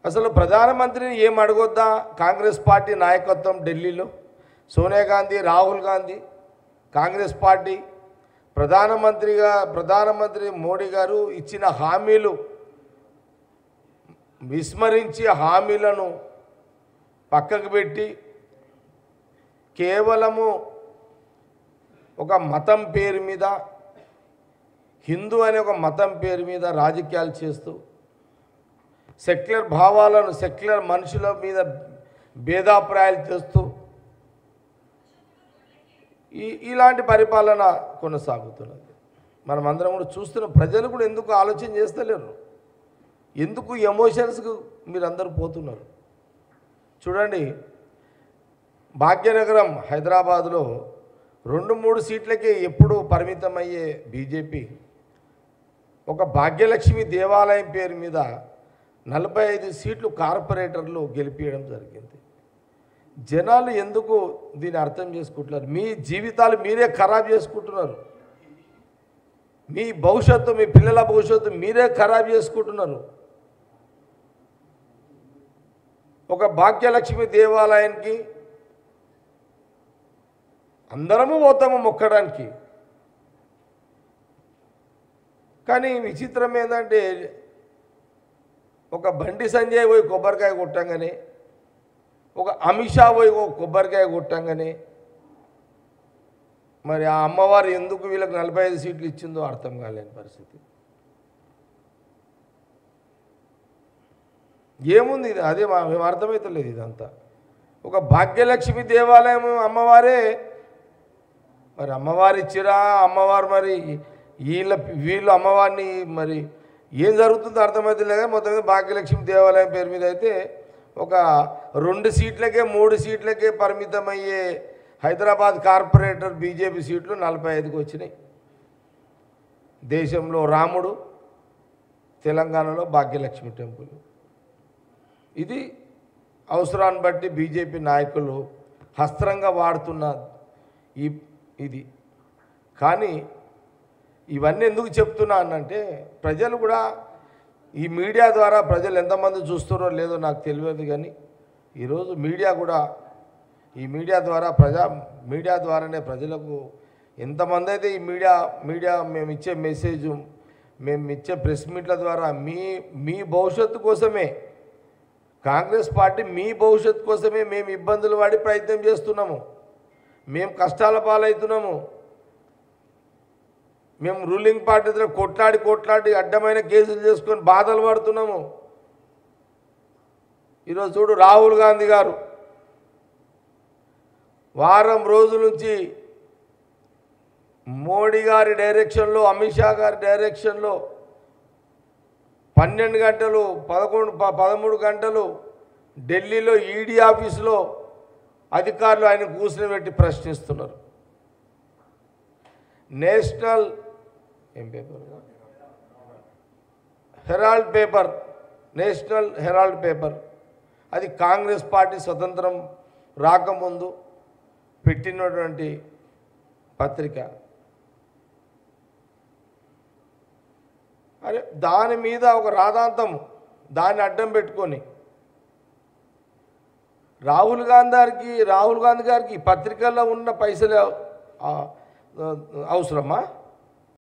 అసలు ప్రధానమంత్రిని ఏం అడగొద్దా కాంగ్రెస్ పార్టీ నాయకత్వం ఢిల్లీలో సోనియా గాంధీ రాహుల్ గాంధీ కాంగ్రెస్ పార్టీ ప్రధానమంత్రిగా ప్రధానమంత్రి మోడీ గారు ఇచ్చిన హామీలు విస్మరించి హామీలను పక్కకు పెట్టి కేవలము ఒక మతం పేరు మీద హిందూ అనే ఒక మతం పేరు మీద రాజకీయాలు చేస్తూ సెక్యులర్ భావాలను సెక్యులర్ మనుషుల మీద భేదాభిప్రాయాలు చేస్తూ ఈ ఇలాంటి పరిపాలన కొనసాగుతున్నది మనం అందరం కూడా చూస్తున్న ప్రజలు కూడా ఎందుకు ఆలోచన చేస్తలేరు ఎందుకు ఎమోషన్స్కు మీరందరూ పోతున్నారు చూడండి భాగ్యనగరం హైదరాబాదులో రెండు మూడు సీట్లకే ఎప్పుడు పరిమితమయ్యే బీజేపీ ఒక భాగ్యలక్ష్మి దేవాలయం పేరు మీద నలభై ఐదు సీట్లు కార్పొరేటర్లు గెలిపించడం జరిగింది జనాలు ఎందుకు దీన్ని అర్థం చేసుకుంటున్నారు మీ జీవితాలు మీరే ఖరాబ్ చేసుకుంటున్నారు మీ భవిష్యత్తు మీ పిల్లల భవిష్యత్తు మీరే ఖరాబ్ చేసుకుంటున్నారు ఒక భాగ్యలక్ష్మి దేవాలయానికి అందరము పోతాము మొక్కడానికి కానీ విచిత్రం ఏంటంటే ఒక బండి సంజయ్ పోయి కొబ్బరికాయ కొట్టంగానే ఒక అమిత్ షా పోయి ఒక కొబ్బరికాయ కొట్టంగానే మరి ఆ అమ్మవారు ఎందుకు వీళ్ళకి నలభై ఐదు సీట్లు ఇచ్చిందో అర్థం కాలేని పరిస్థితి ఏముంది ఇది అదే మా మేము అర్థమవుతలేదు ఇదంతా ఒక భాగ్యలక్ష్మి దేవాలయం అమ్మవారే మరి అమ్మవారు ఇచ్చిరా అమ్మవారు మరి వీళ్ళ వీళ్ళు అమ్మవారిని మరి ఏం జరుగుతుందో అర్థమవుతుంది కానీ మొత్తం మీద భాగ్యలక్ష్మి దేవాలయం పేరు మీద అయితే ఒక రెండు సీట్లకే మూడు సీట్లకే పరిమితమయ్యే హైదరాబాద్ కార్పొరేటర్ బీజేపీ సీట్లు నలభై ఐదుకి వచ్చినాయి దేశంలో రాముడు తెలంగాణలో భాగ్యలక్ష్మి టెంపుల్ ఇది అవసరాన్ని బట్టి బీజేపీ నాయకులు హస్త్రంగా వాడుతున్న ఈ ఇది కానీ ఇవన్నీ ఎందుకు చెప్తున్నా అనంటే ప్రజలు కూడా ఈ మీడియా ద్వారా ప్రజలు ఎంతమంది చూస్తారో లేదో నాకు తెలియదు కానీ ఈరోజు మీడియా కూడా ఈ మీడియా ద్వారా ప్రజా మీడియా ద్వారానే ప్రజలకు ఎంతమంది అయితే ఈ మీడియా మీడియా మేము ఇచ్చే మెసేజ్ మేము ఇచ్చే ప్రెస్ మీట్ల ద్వారా మీ మీ భవిష్యత్తు కోసమే కాంగ్రెస్ పార్టీ మీ భవిష్యత్తు కోసమే మేము ఇబ్బందులు పడి ప్రయత్నం చేస్తున్నాము మేము కష్టాల పాలవుతున్నాము మేము రూలింగ్ పార్టీ దగ్గర కొట్లాడి కొట్లాడి అడ్డమైన కేసులు చేసుకొని బాధలు పడుతున్నాము ఈరోజు చూడు రాహుల్ గాంధీ గారు వారం రోజుల నుంచి మోడీ గారి డైరెక్షన్లో అమిత్ షా గారి డైరెక్షన్లో పన్నెండు గంటలు పదకొండు ప- పదమూడు గంటలు ఢిల్లీలో ఈడీ ఆఫీసులో అధికారులు ఆయన కూర్చుని పెట్టి ప్రశ్నిస్తున్నారు నేషనల్ ఏం paper Herald paper National Herald paper అది కాంగ్రెస్ పార్టీ స్వతంత్రం రాకముందు పెట్టినటువంటి పత్రిక అరే దాని మీద ఒక రాధాంతం దాన్ని అడ్డం పెట్టుకొని రాహుల్ గాంధీ గారికి రాహుల్ గాంధీ గారికి ఈ పత్రికల్లో ఉన్న పైసలు ఆ, ఆ, అవసరమా